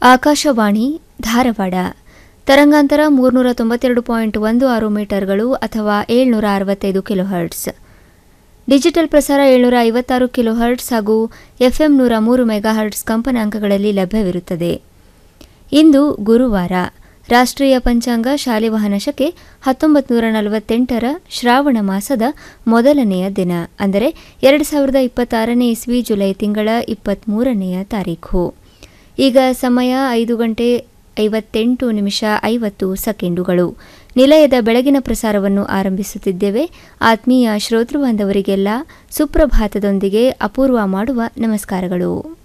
ಆಕಾಶವಾಣಿ ಧಾರವಾಡ ತರಂಗಾಂತರ ಮೂರ್ನೂರ ತೊಂಬತ್ತೆರಡು ಪಾಯಿಂಟ್ ಒಂದು ಆರು ಮೀಟರ್ಗಳು ಅಥವಾ ಏಳ್ನೂರ ಅರವತ್ತೈದು ಕಿಲೋಹರ್ಟ್ಸ್ ಡಿಜಿಟಲ್ ಪ್ರಸಾರ ಏಳ್ನೂರ ಐವತ್ತಾರು ಕಿಲೋಹರ್ಟ್ಸ್ ಹಾಗೂ ಎಫ್ಎಂ ನೂರ ಮೂರು ಮೆಗಾಹರ್ಟ್ಸ್ ಕಂಪನಾಂಕಗಳಲ್ಲಿ ಲಭ್ಯವಿರುತ್ತದೆ ಇಂದು ಗುರುವಾರ ರಾಷ್ಟ್ರೀಯ ಪಂಚಾಂಗ ಶಾಲಿವಾಹನ ಶಕೆ ಹತ್ತೊಂಬತ್ತು ನೂರ ನಲವತ್ತೆಂಟರ ಶ್ರಾವಣ ಮಾಸದ ಮೊದಲನೆಯ ದಿನ ಅಂದರೆ ಎರಡು ಸಾವಿರದ ಇಪ್ಪತ್ತಾರನೇ ಇಸ್ವಿ ಜುಲೈ ತಿಂಗಳ ಇಪ್ಪತ್ತ್ಮೂರನೆಯ ತಾರೀಖು ಈಗ ಸಮಯ ಐದು ಗಂಟೆ ಐವತ್ತೆಂಟು ನಿಮಿಷ ಐವತ್ತು ಸೆಕೆಂಡುಗಳು ನಿಲಯದ ಬೆಳಗಿನ ಪ್ರಸಾರವನ್ನು ಆರಂಭಿಸುತ್ತಿದ್ದೇವೆ ಆತ್ಮೀಯ ಶ್ರೋತೃಬಾಂಧವರಿಗೆಲ್ಲ ಸುಪ್ರಭಾತದೊಂದಿಗೆ ಅಪೂರ್ವ ಮಾಡುವ ನಮಸ್ಕಾರಗಳು